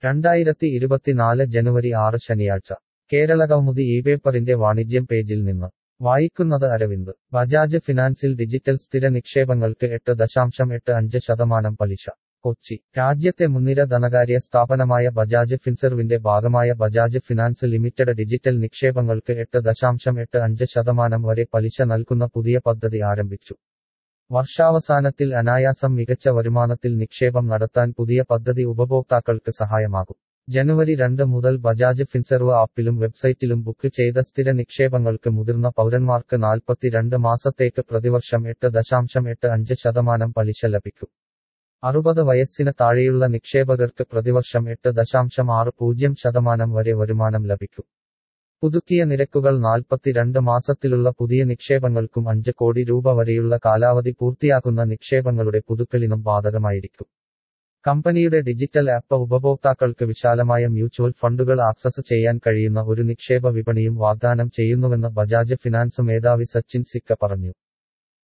രണ്ടായിരത്തി ഇരുപത്തിനാല് ജനുവരി ആറ് ശനിയാഴ്ച കേരളകൗമുദി ഈ പേപ്പറിന്റെ വാണിജ്യം പേജിൽ നിന്ന് വായിക്കുന്നത് അരവിന്ദ് ബജാജ് ഫിനാൻസിൽ ഡിജിറ്റൽ സ്ഥിര നിക്ഷേപങ്ങൾക്ക് എട്ട് ദശാംശം എട്ട് അഞ്ച് ശതമാനം പലിശ കൊച്ചി രാജ്യത്തെ മുൻനിര ധനകാര്യ സ്ഥാപനമായ ബജാജ് ഫിൻസർവിന്റെ ഭാഗമായ ബജാജ് ഫിനാൻസ് ലിമിറ്റഡ് ഡിജിറ്റൽ നിക്ഷേപങ്ങൾക്ക് എട്ട് ദശാംശം എട്ട് അഞ്ച് ശതമാനം വരെ പലിശ നൽകുന്ന പുതിയ പദ്ധതി ആരംഭിച്ചു വർഷാവസാനത്തിൽ അനായാസം മികച്ച വരുമാനത്തിൽ നിക്ഷേപം നടത്താൻ പുതിയ പദ്ധതി ഉപഭോക്താക്കൾക്ക് സഹായമാകും ജനുവരി രണ്ട് മുതൽ ബജാജ് ഫിൻസർവ് ആപ്പിലും വെബ്സൈറ്റിലും ബുക്ക് ചെയ്ത സ്ഥിര നിക്ഷേപങ്ങൾക്ക് മുതിർന്ന പൗരന്മാർക്ക് നാൽപ്പത്തിരണ്ട് മാസത്തേക്ക് പ്രതിവർഷം എട്ട് ദശാംശം എട്ട് അഞ്ച് ശതമാനം പലിശ ലഭിക്കും അറുപത് വയസ്സിന് താഴെയുള്ള നിക്ഷേപകർക്ക് പ്രതിവർഷം എട്ട് ദശാംശം ആറ് പൂജ്യം ശതമാനം വരെ വരുമാനം ലഭിക്കും പുതുക്കിയ നിരക്കുകൾ നാൽപ്പത്തിരണ്ട് മാസത്തിലുള്ള പുതിയ നിക്ഷേപങ്ങൾക്കും അഞ്ച് കോടി രൂപ വരെയുള്ള കാലാവധി പൂർത്തിയാക്കുന്ന നിക്ഷേപങ്ങളുടെ പുതുക്കലിനും ബാധകമായിരിക്കും കമ്പനിയുടെ ഡിജിറ്റൽ ആപ്പ് ഉപഭോക്താക്കൾക്ക് വിശാലമായ മ്യൂച്വൽ ഫണ്ടുകൾ ആക്സസ് ചെയ്യാൻ കഴിയുന്ന ഒരു നിക്ഷേപ വിപണിയും വാഗ്ദാനം ചെയ്യുന്നുവെന്ന് ബജാജ് ഫിനാൻസ് മേധാവി സച്ചിൻ സിക്ക പറഞ്ഞു